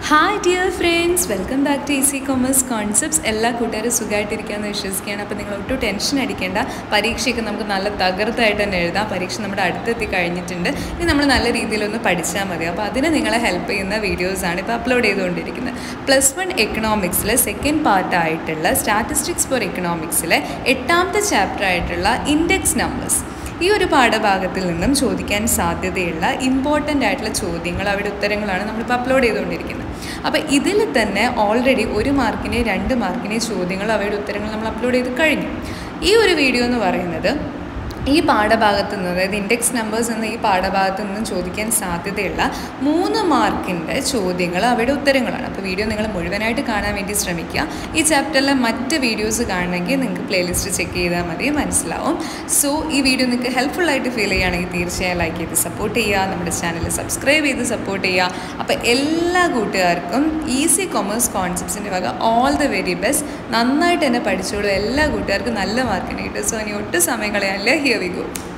hi dear friends welcome back to easy commerce concepts എല്ലാ കൂട്ടുകാരും സുഖമായിട്ടിരിക്കാമെന്ന് വിശ്വസിക്കുകയാണ് അപ്പോൾ നിങ്ങൾ ഒട്ടും ടെൻഷൻ അടിക്കേണ്ട പരീക്ഷയൊക്കെ നമുക്ക് നല്ല തകർത്തായിട്ട് തന്നെ എഴുതാം പരീക്ഷ നമ്മുടെ അടുത്തെത്തി കഴിഞ്ഞിട്ടുണ്ട് ഇനി നമ്മൾ നല്ല രീതിയിലൊന്ന് പഠിച്ചാൽ മതി അപ്പോൾ അതിന് നിങ്ങളെ ഹെൽപ്പ് ചെയ്യുന്ന വീഡിയോസാണ് ഇപ്പോൾ അപ്ലോഡ് ചെയ്തുകൊണ്ടിരിക്കുന്നത് പ്ലസ് വൺ എക്കണോമിക്സിലെ സെക്കൻഡ് പാർട്ടായിട്ടുള്ള സ്റ്റാറ്റിസ്റ്റിക്സ് ഫോർ എക്കണോമിക്സിലെ എട്ടാമത്തെ ചാപ്റ്റർ ആയിട്ടുള്ള ഇൻഡെക്സ് നമ്പേഴ്സ് ഈ ഒരു പാഠഭാഗത്തിൽ നിന്നും ചോദിക്കാൻ സാധ്യതയുള്ള ഇമ്പോർട്ടൻ്റ് ആയിട്ടുള്ള ചോദ്യങ്ങൾ അവയുടെ ഉത്തരങ്ങളാണ് നമ്മളിപ്പോൾ അപ്ലോഡ് ചെയ്തുകൊണ്ടിരിക്കുന്നത് അപ്പോൾ ഇതിൽ തന്നെ ഓൾറെഡി ഒരു മാർക്കിനെ രണ്ട് മാർക്കിനെ ചോദ്യങ്ങൾ അവയുടെ ഉത്തരങ്ങൾ നമ്മൾ അപ്ലോഡ് ചെയ്ത് കഴിഞ്ഞു ഈ ഒരു വീഡിയോ എന്ന് പറയുന്നത് ഈ പാഠഭാഗത്ത് നിന്ന് അതായത് ഇൻഡെക്സ് നമ്പേഴ്സ് എന്ന ഈ പാഠഭാഗത്ത് നിന്നും ചോദിക്കാൻ സാധ്യതയുള്ള മൂന്ന് മാർക്കിൻ്റെ ചോദ്യങ്ങൾ അവയുടെ ഉത്തരങ്ങളാണ് അപ്പോൾ വീഡിയോ നിങ്ങൾ മുഴുവനായിട്ട് കാണാൻ വേണ്ടി ശ്രമിക്കുക ഈ ചാപ്റ്ററിലെ മറ്റ് വീഡിയോസ് കാണണമെങ്കിൽ നിങ്ങൾക്ക് പ്ലേലിസ്റ്റ് ചെക്ക് ചെയ്താൽ മതി മനസ്സിലാവും സോ ഈ വീഡിയോ നിങ്ങൾക്ക് ഹെൽപ്ഫുൾ ആയിട്ട് ഫീൽ ചെയ്യുകയാണെങ്കിൽ തീർച്ചയായും ലൈക്ക് ചെയ്ത് സപ്പോർട്ട് ചെയ്യുക നമ്മുടെ ചാനൽ സബ്സ്ക്രൈബ് ചെയ്ത് സപ്പോർട്ട് ചെയ്യുക അപ്പോൾ എല്ലാ കൂട്ടുകാർക്കും ഈസി കൊമേഴ്സ് കോൺസെപ്റ്റ്സിൻ്റെ വക ഓൾ ദ വെരി ബെസ്റ്റ് നന്നായിട്ട് തന്നെ പഠിച്ചോളൂ എല്ലാ കൂട്ടുകാർക്കും നല്ല മാർക്കിന് കിട്ടും സോ ഇനി ഒട്ടും സമയം കളയാനില്ല ഹിയർ വി ഗോ